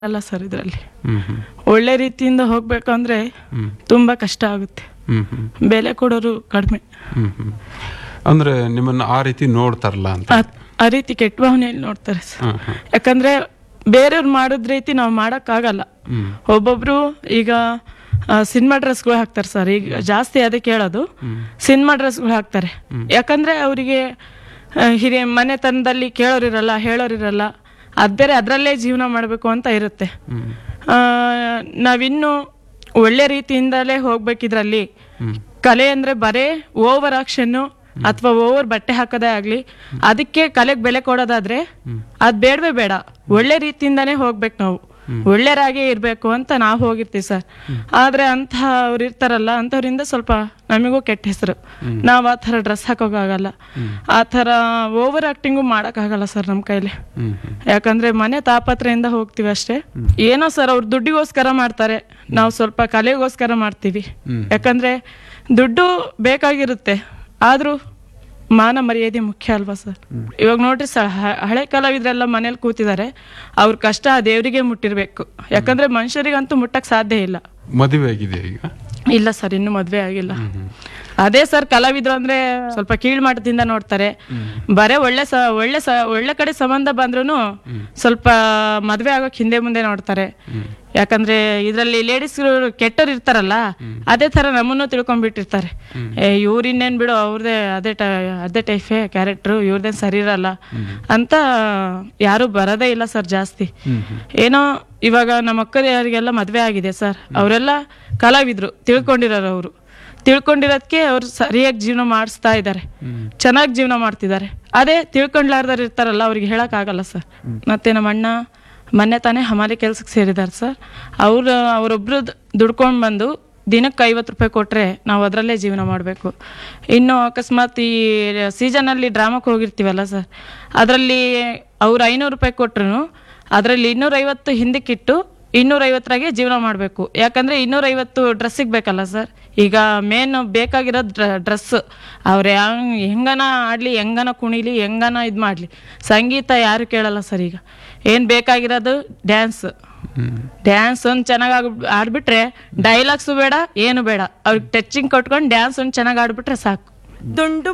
ಅಲ್ಲ ಸರ್ ಇದರಲ್ಲಿ ಹ್ಮ್ ಹ್ಮ್ ಒಳ್ಳೆ ರೀತಿಯಿಂದ ಹೋಗ್ಬೇಕು ಅಂದ್ರೆ ಹ್ಮ್ ತುಂಬಾ ಕಷ್ಟ ಆಗುತ್ತೆ ಹ್ಮ್ ಹ್ಮ್ ಬೆಲೆ ಕೊಡೋರು ಕಡಿಮೆ ಹ್ಮ್ ಹ್ಮ್ ಅಂದ್ರೆ ನಿಮ್ಮನ್ನ ಆ ರೀತಿ ನೋಡ್ತಾರಲ್ಲ ಅಂತ ಆ- ಆ ರೀತಿ ಕೆಟ್ಟ ಭಾವನೆಯಲ್ಲಿ ನೋಡ್ತಾರೆ ಸರ್ ಹ್ಮ್ ಹ್ಮ್ ಯಾಕಂದ್ರೆ ಬೇರೆಯವ್ರು ಮಾಡೋದ್ ರೀತಿ ನಾವು ಮಾಡೋಕ್ಕಾಗಲ್ಲ ಹ್ಮ್ ಒಬ್ಬೊಬ್ರು ಈಗ ಸಿನಿಮಾ ಡ್ರೆಸ್ಗಳು ಹಾಕ್ತಾರೆ ಸರ್ ಈಗ ಜಾಸ್ತಿ ಅದಕ್ಕೆ ಹೇಳೋದು ಸಿನಿಮಾ ಡ್ರೆಸ್ಗಳು ಹಾಕ್ತಾರೆ ಯಾಕಂದ್ರೆ ಅವರಿಗೆ ಹಿರಿಯ ಮನೆತನದಲ್ಲಿ ಕೇಳೋರಿರಲ್ಲ ಹೇಳೋರಿರಲ್ಲ ಅದ್ ಬೇರೆ ಅದರಲ್ಲೇ ಜೀವನ ಮಾಡಬೇಕು ಅಂತ ಇರುತ್ತೆ ಹ್ಮ್ ಆ, ನಾವಿನ್ನು ಒಳ್ಳೆ ರೀತಿಯಿಂದಲೇ ಹೋಗ್ಬೇಕಿದ್ರಲ್ಲಿ ಕಲೆ ಅಂದ್ರೆ ಬರೇ ಓವರ್ ಆಕ್ಷನ್ನು ಅಥವಾ ಓವರ್ ಬಟ್ಟೆ ಹಾಕೋದೇ ಆಗ್ಲಿ ಅದಕ್ಕೆ ಕಲೆಗೆ ಬೆಲೆ ಕೊಡೋದಾದ್ರೆ ಅದ್ ಬೇಡವೇ ಬೇಡ ಒಳ್ಳೆ ರೀತಿಯಿಂದಾನೇ ಹೋಗ್ಬೇಕು ನಾವು ಒಳ್ಳೆಯರಾಗೇ ಇರ್ಬೇಕು ಅಂತ ನಾವು ಹೋಗಿರ್ತೀವಿ ಸರ್ ಆದ್ರೆ ಅಂತ ಅವ್ರು ಇರ್ತಾರಲ್ಲ ಅಂಥವ್ರಿಂದ ಸ್ವಲ್ಪ ನಮಗೂ ಕೆಟ್ಟ ಹೆಸರು ನಾವು ಆ ಥರ ಡ್ರೆಸ್ ಹಾಕೋಕ್ಕಾಗಲ್ಲ ಆ ಥರ ಓವರ್ ಆಕ್ಟಿಂಗು ಮಾಡೋಕ್ಕಾಗಲ್ಲ ಸರ್ ನಮ್ಮ ಕೈಲಿ ಹ್ಮ್ ಹ್ಮ್ ಯಾಕಂದ್ರೆ ಮನೆ ತಾಪತ್ರೆಯಿಂದ ಹೋಗ್ತೀವಿ ಅಷ್ಟೇ ಏನೋ ಸರ್ ಅವ್ರು ದುಡ್ಡಿಗೋಸ್ಕರ ಮಾಡ್ತಾರೆ ನಾವು ಸ್ವಲ್ಪ ಕಲೆಗೋಸ್ಕರ ಮಾಡ್ತೀವಿ ಯಾಕಂದ್ರೆ ದುಡ್ಡು ಬೇಕಾಗಿರುತ್ತೆ ಆದ್ರೂ ಮಾನ ಮರ್ಯಾದೆ ಮುಖ್ಯ ಅಲ್ವಾ ಸರ್ ಇವಾಗ ನೋಡ್ರಿ ಸರ್ ಹ- ಹಳೆ ಕಲಾವಿದರೆಲ್ಲ ಮನೇಲಿ ಕೂತಿದ್ದಾರೆ ಅವ್ರ ಕಷ್ಟ ಆ ದೇವರಿಗೆ ಮುಟ್ಟಿರ್ಬೇಕು ಯಾಕಂದ್ರೆ ಮನುಷ್ಯರಿಗಂತೂ ಮುಟ್ಟಕ್ ಸಾಧ್ಯ ಇಲ್ಲ ಮದುವೆ ಆಗಿದೆ ಈಗ ಇಲ್ಲ ಸರ್ ಇನ್ನು ಮದ್ವೆ ಆಗಿಲ್ಲ ಅದೇ ಸರ್ ಕಲಾವಿದ್ರು ಅಂದ್ರೆ ಸ್ವಲ್ಪ ಕೀಳ್ಮಟ್ಟದಿಂದ ನೋಡ್ತಾರೆ ಬರೇ ಒಳ್ಳೆ ಸ ಒಳ್ಳೆ ಸ ಒಳ್ಳೆ ಕಡೆ ಸಂಬಂಧ ಬಂದ್ರು ಸ್ವಲ್ಪ ಮದ್ವೆ ಆಗೋಕ್ ಹಿಂದೆ ಮುಂದೆ ನೋಡ್ತಾರೆ ಯಾಕಂದ್ರೆ ಇದ್ರಲ್ಲಿ ಲೇಡೀಸ್ ಕೆಟ್ಟವ್ರು ಇರ್ತಾರಲ್ಲ ಅದೇ ತರ ನಮ್ಮನ್ನು ತಿಳ್ಕೊಂಡ್ಬಿಟ್ಟಿರ್ತಾರೆ ಏ ಇವ್ರ ಇನ್ನೇನ್ ಬಿಡು ಅವ್ರದೇ ಅದೇ ಟ ಅದೇ ಟೈಫೇ ಕ್ಯಾರೆಕ್ಟ್ರು ಇವ್ರದೇನ್ ಸರಿ ಇರಲ್ಲ ಅಂತ ಯಾರು ಬರೋದೇ ಇಲ್ಲ ಸರ್ ಜಾಸ್ತಿ ಏನೋ ಇವಾಗ ನಮ್ಮ ಅಕ್ಕರಿಯರಿಗೆಲ್ಲ ಮದ್ವೆ ಆಗಿದೆ ಸರ್ ಅವರೆಲ್ಲ ಕಲಾವಿದ್ರು ತಿಳ್ಕೊಂಡಿರೋರು ಅವರು ತಿಳ್ಕೊಂಡಿರೋದಕ್ಕೆ ಅವ್ರು ಸರಿಯಾಗಿ ಜೀವನ ಮಾಡಿಸ್ತಾ ಇದ್ದಾರೆ ಚೆನ್ನಾಗಿ ಜೀವನ ಮಾಡ್ತಿದ್ದಾರೆ ಅದೇ ತಿಳ್ಕೊಂಡ್ಲಾರ್ದವ್ರು ಇರ್ತಾರಲ್ಲ ಅವ್ರಿಗೆ ಹೇಳಕ್ ಆಗಲ್ಲ ಸರ್ ಮತ್ತೆ ನಮ್ಮ ಅಣ್ಣ ಮೊನ್ನೆ ತಾನೇ ಹಮಾಲಿ ಕೆಲ್ಸಕ್ಕೆ ಸೇರಿದ್ದಾರೆ ಸರ್ ಅವ್ರು ಅವರೊಬ್ರು ದುಡ್ಕೊಂಡು ಬಂದು ದಿನಕ್ಕೆ ಐವತ್ತು ರೂಪಾಯಿ ಕೊಟ್ಟರೆ ನಾವು ಅದರಲ್ಲೇ ಜೀವನ ಮಾಡಬೇಕು ಇನ್ನು ಅಕಸ್ಮಾತ್ ಈ ಸೀಸನಲ್ಲಿ ಡ್ರಾಮಕ್ಕೆ ಹೋಗಿರ್ತೀವಲ್ಲ ಸರ್ ಅದರಲ್ಲಿ ಅವ್ರು ಐನೂರು ರೂಪಾಯಿ ಕೊಟ್ರು ಅದರಲ್ಲಿ ಇನ್ನೂರೈವತ್ತು ಹಿಂದಕ್ಕಿಟ್ಟು ಇನ್ನೂರೈವತ್ತರಾಗೆ ಜೀವನ ಮಾಡಬೇಕು ಯಾಕಂದ್ರೆ ಇನ್ನೂರೈವತ್ತು ಡ್ರೆಸ್ಸಿಗೆ ಬೇಕಲ್ಲ ಸರ್ ಈಗ ಮೇನ್ ಬೇಕಾಗಿರೋದು ಡ್ರೆಸ್ ಅವ್ರು ಹೆಂಗ್ ಹೆಂಗನ ಆಡಲಿ ಹೆಂಗನ ಕುಣಿಲಿ ಹೆಂಗನ ಇದು ಮಾಡಲಿ ಸಂಗೀತ ಯಾರು ಕೇಳಲ್ಲ ಸರ್ ಈಗ ಏನು ಬೇಕಾಗಿರೋದು ಡ್ಯಾನ್ಸ್ ಡ್ಯಾನ್ಸ್ ಒಂದು ಚೆನ್ನಾಗಿ ಆಗ್ ಆಡ್ಬಿಟ್ರೆ ಡೈಲಾಗ್ಸು ಬೇಡ ಏನು ಬೇಡ ಅವ್ರಿಗೆ ಟಚಿಂಗ್ ಕೊಟ್ಕೊಂಡು ಡ್ಯಾನ್ಸ್ ಒಂದು ಚೆನ್ನಾಗಿ ಆಡ್ಬಿಟ್ರೆ ಸಾಕು ದುಂಡು